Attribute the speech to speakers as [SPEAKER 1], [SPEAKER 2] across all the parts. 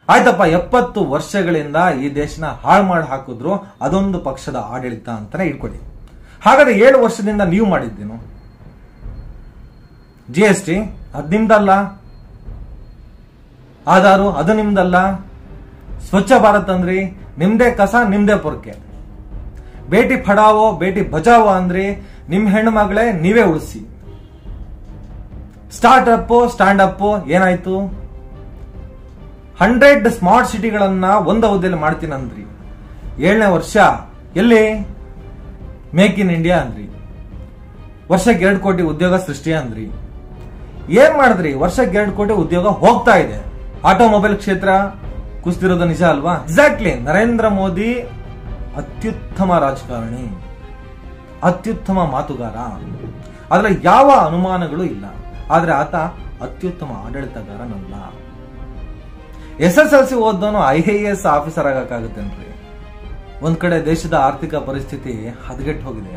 [SPEAKER 1] ಆಯ್ತಪ್ಪ ಎಪ್ಪತ್ತು ವರ್ಷಗಳಿಂದ ಈ ದೇಶನ ಹಾಳು ಮಾಡಿ ಹಾಕಿದ್ರು ಅದೊಂದು ಪಕ್ಷದ ಆಡಳಿತ ಅಂತಾನೆ ಇಟ್ಕೊಳ್ಳಿ ಹಾಗಾದ್ರೆ ಏಳು ವರ್ಷದಿಂದ ನೀವು ಮಾಡಿದ್ದೇನು ಜಿ ಎಸ್ ಟಿ ಅದ್ ನಿಮ್ದಲ್ಲ ಆಧಾರು ಅದು ನಿಮ್ದಲ್ಲ ಸ್ವಚ್ಛ ಭಾರತ್ ಅಂದ್ರಿ ನಿಮ್ದೇ ಕಸ ನಿಮ್ದೇ ಪೊರ್ಕೆ ಬೇಟಿ ಪಡಾವೋ ಬೇಟಿ ಬಚಾವೋ ಅಂದ್ರಿ ನಿಮ್ ಹೆಣ್ಣು ಮಗಳೇ ನೀವೇ ಉಳಿಸಿ ಸ್ಟಾರ್ಟ್ ಅಪ್ ಸ್ಟ್ಯಾಂಡ್ ಅಪ್ ಏನಾಯ್ತು ಹಂಡ್ರೆಡ್ ಸ್ಮಾರ್ಟ್ ಸಿಟಿಗಳನ್ನ ಒಂದ ಅವಧಿಯಲ್ಲಿ ಮಾಡ್ತೀನಿ ಅಂದ್ರಿ ಏಳನೇ ವರ್ಷ ಎಲ್ಲಿ ಮೇಕ್ ಇನ್ ಇಂಡಿಯಾ ಅಂದ್ರಿ ವರ್ಷಕ್ಕೆ ಎರಡು ಕೋಟಿ ಉದ್ಯೋಗ ಸೃಷ್ಟಿ ಅಂದ್ರಿ ಏನ್ ಮಾಡಿದ್ರಿ ವರ್ಷಕ್ಕೆ ಎರಡು ಕೋಟಿ ಉದ್ಯೋಗ ಹೋಗ್ತಾ ಇದೆ ಆಟೋಮೊಬೈಲ್ ಕ್ಷೇತ್ರ ಕುಸಿದಿರೋದು ನಿಜ ಅಲ್ವಾ ಎಕ್ಸಾಕ್ಟ್ಲಿ ನರೇಂದ್ರ ಮೋದಿ ಅತ್ಯುತ್ತಮ ರಾಜಕಾರಣಿ ಅತ್ಯುತ್ತಮ ಮಾತುಗಾರ ಆದ್ರೆ ಯಾವ ಅನುಮಾನಗಳು ಇಲ್ಲ ಆದ್ರೆ ಆತ ಅತ್ಯುತ್ತಮ ಆಡಳಿತಗಾರನಲ್ಲ ಎಸ್ ಎಸ್ ಎಲ್ ಸಿ ಓದೋನು ಐ ಎ ಎಸ್ ಆಫೀಸರ್ ಆಗಕ್ಕಾಗುತ್ತೇನ್ರಿ ಒಂದ್ ಕಡೆ ದೇಶದ ಆರ್ಥಿಕ ಪರಿಸ್ಥಿತಿ ಹದಗೆಟ್ಟು ಹೋಗಿದೆ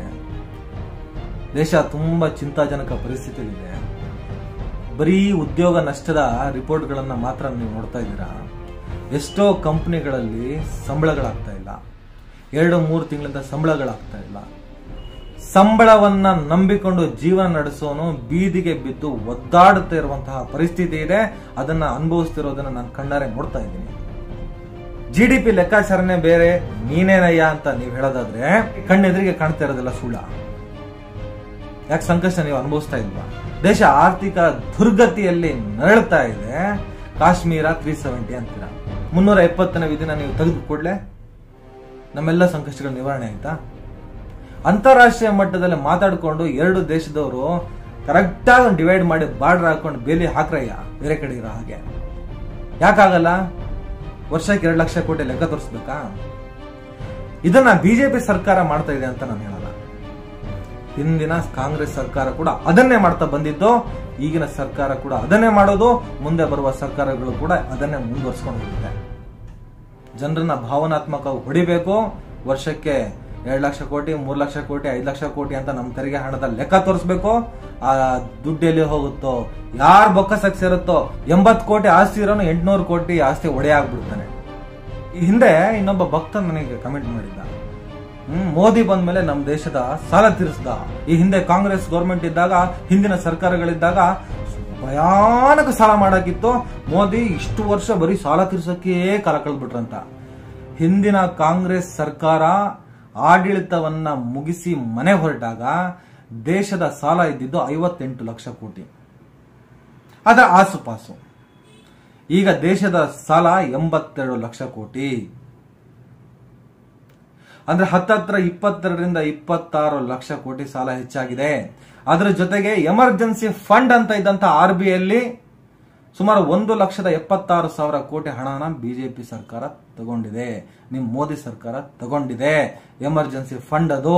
[SPEAKER 1] ದೇಶ ತುಂಬಾ ಚಿಂತಾಜನಕ ಪರಿಸ್ಥಿತಿಯಲ್ಲಿದೆ ಬರೀ ಉದ್ಯೋಗ ನಷ್ಟದ ರಿಪೋರ್ಟ್ಗಳನ್ನ ಮಾತ್ರ ನೀವು ನೋಡ್ತಾ ಇದ್ದೀರಾ ಎಷ್ಟೋ ಕಂಪನಿಗಳಲ್ಲಿ ಸಂಬಳಗಳಾಗ್ತಾ ಇಲ್ಲ ಎರಡು ಮೂರು ತಿಂಗಳಿಂದ ಸಂಬಳಗಳಾಗ್ತಾ ಇಲ್ಲ ಸಂಬಳವನ್ನ ನಂಬಿಕೊಂಡು ಜೀವನ ನಡೆಸೋನು ಬೀದಿಗೆ ಬಿದ್ದು ಒದ್ದಾಡುತ್ತಾ ಇರುವಂತಹ ಪರಿಸ್ಥಿತಿ ಇದೆ ಅದನ್ನ ಅನುಭವಿಸ್ತಿರೋದನ್ನ ನಾನು ಕಣ್ಣಾರೆ ನೋಡ್ತಾ ಇದ್ದೀನಿ ಜಿ ಡಿ ಪಿ ಲೆಕ್ಕಾಚಾರನೇ ಬೇರೆ ನೀನೇನಯ್ಯ ಅಂತ ನೀವು ಹೇಳೋದಾದ್ರೆ ಕಣ್ಣೆದುರಿಗೆ ಕಾಣ್ತಾ ಇರೋದೆಲ್ಲ ಸುಳ್ಳ ಯಾಕೆ ಸಂಕಷ್ಟ ನೀವು ಅನುಭವಿಸ್ತಾ ಇಲ್ವಾ ದೇಶ ಆರ್ಥಿಕ ದುರ್ಗತಿಯಲ್ಲಿ ನರಳ್ತಾ ಇದೆ ಕಾಶ್ಮೀರ ತ್ರೀ ಸೆವೆಂಟಿ ಅಂತೀರ ಮುನ್ನೂರ ಎಪ್ಪತ್ತನೇ ವಿಧಿನ ನೀವು ತೆಗೆದು ಕೂಡಲೇ ನಮ್ಮೆಲ್ಲ ಸಂಕಷ್ಟಗಳ ನಿವಾರಣೆ ಆಯ್ತಾ ಅಂತಾರಾಷ್ಟ್ರೀಯ ಮಟ್ಟದಲ್ಲಿ ಮಾತಾಡಿಕೊಂಡು ಎರಡು ದೇಶದವರು ಕರೆಕ್ಟಾಗಿ ಡಿವೈಡ್ ಮಾಡಿ ಬಾರ್ಡರ್ ಹಾಕೊಂಡು ಬೇಲಿ ಹಾಕ್ರಯ್ಯ ಬೇರೆ ಕಡೆ ಇರೋ ಹಾಗೆ ಯಾಕಾಗಲ್ಲ ವರ್ಷಕ್ಕೆ ಎರಡು ಲಕ್ಷ ಕೋಟಿ ಲೆಕ್ಕ ತೋರಿಸ್ಬೇಕಾ ಇದನ್ನ ಬಿಜೆಪಿ ಸರ್ಕಾರ ಮಾಡ್ತಾ ಇದೆ ಅಂತ ನಾನು ಹೇಳಲ್ಲ ಹಿಂದಿನ ಕಾಂಗ್ರೆಸ್ ಸರ್ಕಾರ ಕೂಡ ಅದನ್ನೇ ಮಾಡ್ತಾ ಬಂದಿದ್ದು ಈಗಿನ ಸರ್ಕಾರ ಕೂಡ ಅದನ್ನೇ ಮಾಡೋದು ಮುಂದೆ ಬರುವ ಸರ್ಕಾರಗಳು ಕೂಡ ಅದನ್ನೇ ಮುಂದುವರ್ಸ್ಕೊಂಡು ಹೋಗಿದೆ ಜನರನ್ನ ಭಾವನಾತ್ಮಕ ಹೊಡಿಬೇಕು ವರ್ಷಕ್ಕೆ ಎರಡು ಲಕ್ಷ ಕೋಟಿ ಮೂರು ಲಕ್ಷ ಕೋಟಿ ಐದು ಲಕ್ಷ ಕೋಟಿ ಅಂತ ನಮ್ಮ ತೆರಿಗೆ ಹಣದ ಲೆಕ್ಕ ತೋರಿಸ್ಬೇಕು ಆ ದುಡ್ಡು ಎಲ್ಲಿ ಹೋಗುತ್ತೋ ಯಾರ ಬೊಕ್ಕಸಕ್ಕೆ ಸೇರುತ್ತೋ ಎಂಬತ್ತು ಕೋಟಿ ಆಸ್ತಿ ಇರೋನು ಎಂಟ್ನೂರು ಕೋಟಿ ಆಸ್ತಿ ಒಡೆ ಆಗ್ಬಿಡ್ತಾನೆ ಈ ಹಿಂದೆ ಇನ್ನೊಬ್ಬ ಭಕ್ತ ನನಗೆ ಕಮೆಂಟ್ ಮಾಡಿದ್ದ ಹ್ಮ್ ಮೋದಿ ಬಂದ್ಮೇಲೆ ನಮ್ಮ ದೇಶದ ಸಾಲ ತೀರಿಸ್ದ ಈ ಹಿಂದೆ ಕಾಂಗ್ರೆಸ್ ಗೌರ್ಮೆಂಟ್ ಇದ್ದಾಗ ಹಿಂದಿನ ಸರ್ಕಾರಗಳಿದ್ದಾಗ ಭಯಾನಕ ಸಾಲ ಮಾಡಾಕಿತ್ತು ಮೋದಿ ಇಷ್ಟು ವರ್ಷ ಬರೀ ಸಾಲ ತೀರ್ಸಕ್ಕೆ ಕಾಲ ಕಳೆದ್ಬಿಟ್ರಂತ ಹಿಂದಿನ ಕಾಂಗ್ರೆಸ್ ಸರ್ಕಾರ ಆಡಳಿತವನ್ನ ಮುಗಿಸಿ ಮನೆ ಹೊರಟಾಗ ದೇಶದ ಸಾಲ ಇದ್ದಿದ್ದು ಐವತ್ತೆಂಟು ಲಕ್ಷ ಕೋಟಿ ಅದರ ಆಸುಪಾಸು ಈಗ ದೇಶದ ಸಾಲ ಎಂಬತ್ತೆರಡು ಲಕ್ಷ ಕೋಟಿ ಅಂದ್ರೆ ಹತ್ತತ್ರ ಇಪ್ಪತ್ತೆರಡರಿಂದ ಇಪ್ಪತ್ತಾರು ಲಕ್ಷ ಕೋಟಿ ಸಾಲ ಹೆಚ್ಚಾಗಿದೆ ಅದರ ಜೊತೆಗೆ ಎಮರ್ಜೆನ್ಸಿ ಫಂಡ್ ಅಂತ ಇದ್ದಂತ ಆರ್ ಬಿ ಅಲ್ಲಿ ಸುಮಾರು ಒಂದು ಲಕ್ಷದ ಎಪ್ಪತ್ತಾರು ಸಾವಿರ ಕೋಟಿ ಹಣನ ಬಿಜೆಪಿ ಸರ್ಕಾರ ತಗೊಂಡಿದೆ ನಿಮ್ ಮೋದಿ ಸರ್ಕಾರ ತಗೊಂಡಿದೆ ಎಮರ್ಜೆನ್ಸಿ ಫಂಡ್ ಅದು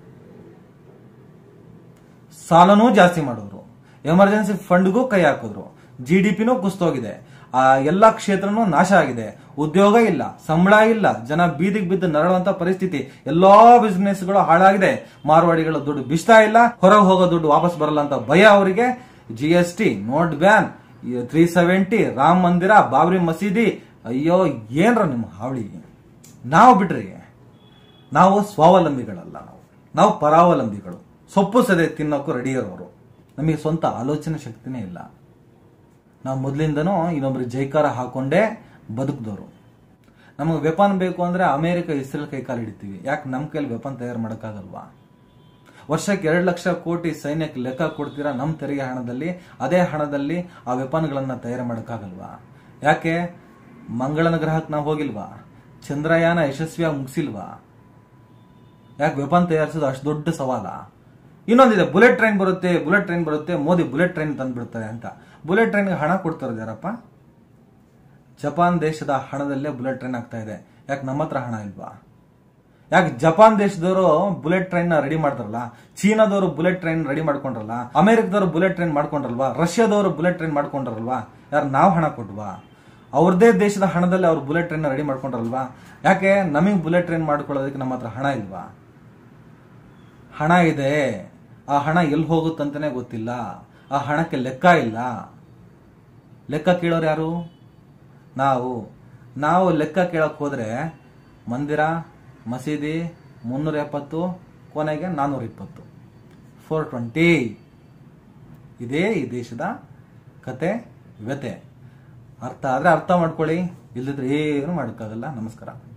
[SPEAKER 1] ಸಾಲನೂ ಜಾಸ್ತಿ ಮಾಡಿದ್ರು ಎಮರ್ಜೆನ್ಸಿ ಫಂಡ್ಗೂ ಕೈ ಹಾಕಿದ್ರು ಜಿ ಡಿ ಪಿನೂ ಕುಸ್ತೋಗಿದೆ ಆ ಎಲ್ಲಾ ಕ್ಷೇತ್ರನೂ ನಾಶ ಆಗಿದೆ ಉದ್ಯೋಗ ಇಲ್ಲ ಸಂಬಳ ಇಲ್ಲ ಜನ ಬೀದಿಗೆ ಬಿದ್ದು ನರಳುವಂತ ಪರಿಸ್ಥಿತಿ ಎಲ್ಲಾ ಬಿಸ್ನೆಸ್ಗಳು ಹಾಳಾಗಿದೆ ಮಾರ್ವಾಡಿಗಳು ದುಡ್ಡು ಬಿಸ್ತಾ ಇಲ್ಲ ಹೊರಗೆ ಹೋಗೋ ದುಡ್ಡು ವಾಪಸ್ ಬರಲ್ಲ ಅಂತ ಭಯ ಅವರಿಗೆ G S T note ban three seventy Ram Mandir Babri ಮಸೀದಿ ಅಯ್ಯೋ ಏನ್ರ ನಿಮ್ಮ ಹಾವಳಿ ನಾವು ಬಿಡ್ರಿ ನಾವು ಸ್ವಾವಲಂಬಿಗಳಲ್ಲ ನಾವು ನಾವು ಪರಾವಲಂಬಿಗಳು ಸೊಪ್ಪು ಸದೆ ತಿನ್ನೋಕ್ಕೂ ರೆಡಿ ಇರೋರು ನಮಗೆ ಸ್ವಂತ ಆಲೋಚನೆ ಶಕ್ತಿನೇ ಇಲ್ಲ ನಾವು ಮೊದಲಿಂದನೂ ಇನ್ನೊಬ್ರಿಗೆ ಜೈಕಾರ ಹಾಕೊಂಡೇ ಬದುಕಿದವರು ನಮಗೆ ವೆಪನ್ ಬೇಕು ಅಂದ್ರೆ ಅಮೆರಿಕ ಇಸ್ರೇಲ್ ಕೈ ಕಾಲು ಹಿಡಿತೀವಿ ಯಾಕೆ ನಮ್ಮ ಕೈಲಿ ವೆಪನ್ ತಯಾರು ಮಾಡೋಕ್ಕಾಗಲ್ವಾ ವರ್ಷಕ್ಕೆ ಎರಡು ಲಕ್ಷ ಕೋಟಿ ಸೈನ್ಯಕ್ಕೆ ಲೆಕ್ಕ ಕೊಡ್ತೀರಾ ನಮ್ಮ ತೆರಿಗೆ ಹಣದಲ್ಲಿ ಅದೇ ಹಣದಲ್ಲಿ ಆ ವೆಪನ್ಗಳನ್ನ ತಯಾರು ಮಾಡೋಕ್ಕಾಗಲ್ವಾ ಯಾಕೆ ಮಂಗಳನ ಗ್ರಹಕ್ಕೆ ನಾವು ಹೋಗಿಲ್ವಾ ಚಂದ್ರಯಾನ ಯಶಸ್ವಿಯಾಗಿ ಮುಗಿಸಿಲ್ವಾ ಯಾಕೆ ವೆಪನ್ ತಯಾರಿಸೋದು ಅಷ್ಟು ದೊಡ್ಡ ಸವಾಲ ಇನ್ನೊಂದಿದೆ ಬುಲೆಟ್ ಟ್ರೈನ್ ಬರುತ್ತೆ ಬುಲೆಟ್ ಟ್ರೈನ್ ಬರುತ್ತೆ ಮೋದಿ ಬುಲೆಟ್ ಟ್ರೈನ್ ತಂದ್ಬಿಡ್ತಾರೆ ಅಂತ ಬುಲೆಟ್ ಟ್ರೈನ್ಗೆ ಹಣ ಕೊಡ್ತಾರೆ ಯಾರಪ್ಪ ಜಪಾನ್ ದೇಶದ ಹಣದಲ್ಲೇ ಬುಲೆಟ್ ಟ್ರೈನ್ ಆಗ್ತಾ ಇದೆ ಯಾಕೆ ನಮ್ಮ ಹತ್ರ ಹಣ ಇಲ್ವಾ ಯಾಕೆ ಜಪಾನ್ ದೇಶದವರು ಬುಲೆಟ್ ಟ್ರೈನ್ ರೆಡಿ ಮಾಡ್ತಾರಲ್ಲ ಚೀನಾದವರು ಬುಲೆಟ್ ಟ್ರೈನ್ ರೆಡಿ ಮಾಡ್ಕೊಂಡ್ರಲ್ಲ ಅಮೆರಿಕದವರು ಬುಲೆಟ್ ಟ್ರೈನ್ ಮಾಡ್ಕೊಂಡ್ರಲ್ವಾ ರಷ್ಯಾದವರು ಬುಲೆಟ್ ಟ್ರೈನ್ ಮಾಡ್ಕೊಂಡ್ರಲ್ವಾ ಯಾರು ನಾವು ಹಣ ಕೊಟ್ವಾ ಅವ್ರದೇ ದೇಶದ ಹಣದಲ್ಲಿ ಅವ್ರು ಬುಲೆಟ್ ಟ್ರೈನ್ ರೆಡಿ ಮಾಡ್ಕೊಂಡ್ರಲ್ವಾ ಯಾಕೆ ನಮಗೆ ಬುಲೆಟ್ ಟ್ರೈನ್ ಮಾಡ್ಕೊಳ್ಳೋದಕ್ಕೆ ನಮ್ಮ ಹತ್ರ ಹಣ ಇಲ್ವಾ ಹಣ ಇದೆ ಆ ಹಣ ಎಲ್ಲಿ ಹೋಗುತ್ತಂತಾನೆ ಗೊತ್ತಿಲ್ಲ ಆ ಹಣಕ್ಕೆ ಲೆಕ್ಕ ಇಲ್ಲ ಲೆಕ್ಕ ಕೇಳೋರು ಯಾರು ನಾವು ನಾವು ಲೆಕ್ಕ ಕೇಳಕ್ ಹೋದ್ರೆ ಮಂದಿರ ಮಸೀದಿ ಮುನ್ನೂರ ಎಪ್ಪತ್ತು ಕೊನೆಗೆ ನಾನ್ನೂರ ಇಪ್ಪತ್ತು ಫೋರ್ ಟ್ವೆಂಟಿ ಇದೇ ಈ ದೇಶದ ಕತೆ ವ್ಯತೆ ಅರ್ಥ ಆದ್ರೆ ಅರ್ಥ ಮಾಡ್ಕೊಳ್ಳಿ ಇಲ್ಲದಿದ್ರೆ ಏನು ಮಾಡೋಕ್ಕಾಗಲ್ಲ ನಮಸ್ಕಾರ